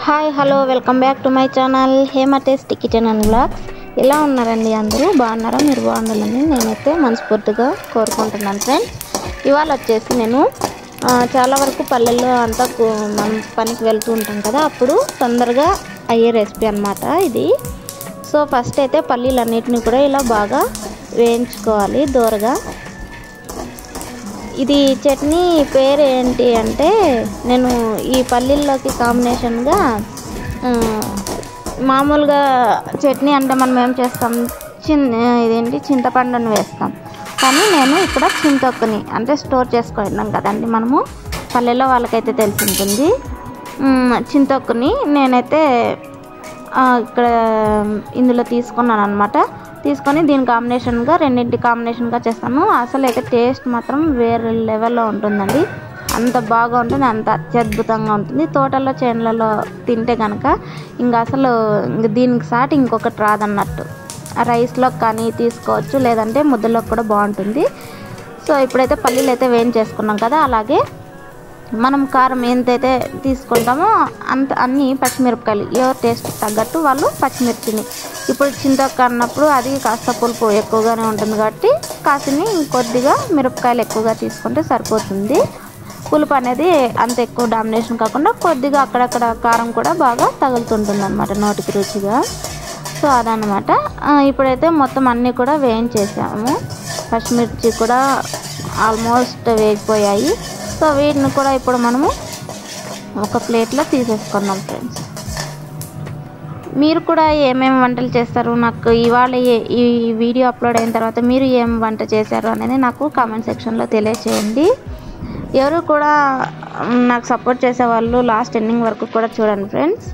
hi hello welcome back to my channel Hema tasty kitchen and blogs ఎలా ఉన్నారండి అందరూ బాగున్నారా మీరు బాగుండాలని నేనైతే మనస్ఫూర్తిగా కోరుకుంటున్నాను ఫ్రెండ్స్ ఇవాళ వచ్చేసి నేను ఆ, చాలా వరకు పల్లెల్లో అంతా కు- మనం పనికి వెళ్తూ ఉంటాం కదా అప్పుడు తొందరగా అయ్యే రెసిపీ అన్నమాట ఇది సో ఫస్ట్ అయితే పల్లీలన్నిటిని కూడా ఇలా బాగా వేయించుకోవాలి దూరగా ఇది చట్నీ పేరు ఏంటి అంటే నేను ఈ పల్లీల్లోకి కాంబినేషన్గా ఆ, మామూలుగా చట్నీ అంటే మనం ఏం చేస్తాం చిన్ ఇదేంటి చింతపండుని వేస్తాం కానీ నేను ఇక్కడ చింతొక్కుని అంటే స్టోర్ చేసుకుంటున్నాం కదండి మనము పల్లెల్లో వాళ్ళకైతే తెలిసి ఉంటుంది మ్, చింతొక్కుని నేనైతే ఆ, ఇక్కడ ఇందులో తీసుకున్నాను అనమాట తీసుకొని దీని కాంబినేషన్గా రెండింటి కాంబినేషన్గా చేస్తాను అసలు అయితే టేస్ట్ మాత్రం వేరే లెవెల్లో ఉంటుందండి అంత బాగా ఉంటుంది అంత అత్యద్భుతంగా ఉంటుంది తోటల్లో చేనులలో తింటే కనుక ఇంకా అసలు ఇంక దీనికి సాటి ఇంకొకటి రాదన్నట్టు రైస్లో కానీ తీసుకోవచ్చు లేదంటే ముద్దలోకి కూడా బాగుంటుంది సో ఇప్పుడైతే పల్లీలు అయితే వేయించేసుకున్నాం కదా అలాగే మనం కారం ఎంతైతే తీసుకుంటామో అంత అన్ని పచ్చిమిరపకాయలు ఎవరి టేస్ట్ తగ్గట్టు వాళ్ళు పచ్చిమిర్చిని ఇప్పుడు చింతొక్క అన్నప్పుడు అది కాస్త పులుపు ఎక్కువగానే ఉంటుంది కాబట్టి కాసిని కొద్దిగా మిరపకాయలు ఎక్కువగా తీసుకుంటే సరిపోతుంది పులుపు అనేది అంత ఎక్కువ డామినేషన్ కాకుండా కొద్దిగా అక్కడక్కడ కారం కూడా బాగా తగులుతుంటుంది అనమాట నోటికి రుచిగా సో అదనమాట ఆ, ఇప్పుడైతే మొత్తం అన్నీ కూడా వేయించేసాము పచ్చిమిర్చి కూడా ఆల్మోస్ట్ వేగిపోయాయి సో వీటిని కూడా ఇప్పుడు మనము ఒక ప్లేట్లో తీసేసుకున్నాం ఫ్రెండ్స్ మీరు కూడా ఏమేమి వంటలు చేస్తారు నాకు ఇవాళ ఏ- ఈ వీడియో అప్లోడ్ అయిన తర్వాత మీరు ఏం వంట చేశారు అనేది నాకు కామెంట్ సెక్షన్లో తెలియచేయండి ఎవరు కూడా మ్, నాకు సపోర్ట్ చేసే వాళ్ళు లాస్ట్ ఎండింగ్ వరకు కూడా చూడండి ఫ్రెండ్స్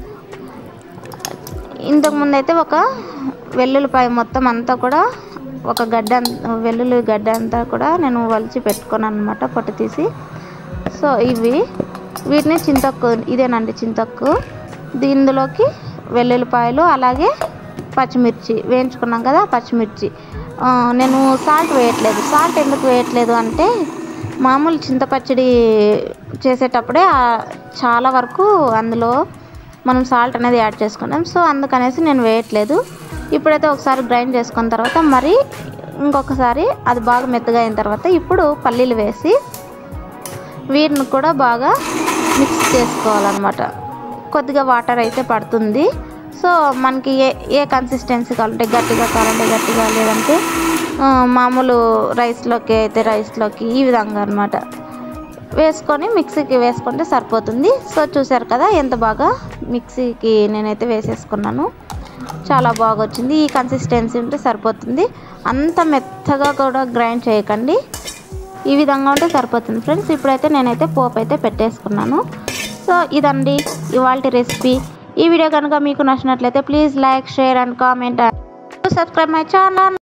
ఇంతకుముందు అయితే ఒక వెల్లుల్లిపాయ మొత్తం అంతా కూడా ఒక గడ్డ అం- వెల్లుల్లి గడ్డ అంతా కూడా నేను వలిచి పెట్టుకున్నాను అనమాట పొట్టు తీసి సో ఇవి వీటిని చింతొక్కు ఇదేనండి చింతొక్కు ఇందులోకి వెల్లుల్లిపాయలు అలాగే పచ్చిమిర్చి వేయించుకున్నాం కదా పచ్చిమిర్చి ఆ, నేను సాల్ట్ వేయట్లేదు సాల్ట్ ఎందుకు వేయట్లేదు అంటే మామూలు చింతపచ్చడి చేసేటప్పుడే ఆ చాలా వరకు అందులో మనం సాల్ట్ అనేది యాడ్ చేసుకున్నాం సో అందుకనేసి నేను వేయట్లేదు ఇప్పుడైతే ఒకసారి గ్రైండ్ చేసుకున్న తర్వాత మరి ఇంకొకసారి అది బాగా మెత్తగా అయిన తర్వాత ఇప్పుడు పల్లీలు వేసి వీటిని కూడా బాగా మిక్స్ చేసుకోవాలన్నమాట కొద్దిగా వాటర్ అయితే పడుతుంది సో మనకి ఏ ఏ కన్సిస్టెన్సీ కావాలంటే గట్టిగా కావాలంటే గట్టిగా లేదంటే ఆ, మామూలు రైస్లోకి అయితే రైస్లోకి ఈ విధంగా అనమాట వేసుకొని మిక్సీకి వేసుకుంటే సరిపోతుంది సో చూసారు కదా ఎంత బాగా మిక్సీకి నేనైతే వేసేసుకున్నాను చాలా బాగా వచ్చింది ఈ కన్సిస్టెన్సీ ఉంటే సరిపోతుంది అంత మెత్తగా కూడా గ్రైండ్ చేయకండి ఈ విధంగా ఉంటే సరిపోతుంది ఫ్రెండ్స్ ఇప్పుడైతే నేనైతే పోపు అయితే పెట్టేసుకున్నాను సో ఇదండి ఇవాళ రెసిపీ ఈ వీడియో కనుక మీకు నచ్చినట్లయితే please like share and comment subscribe my channel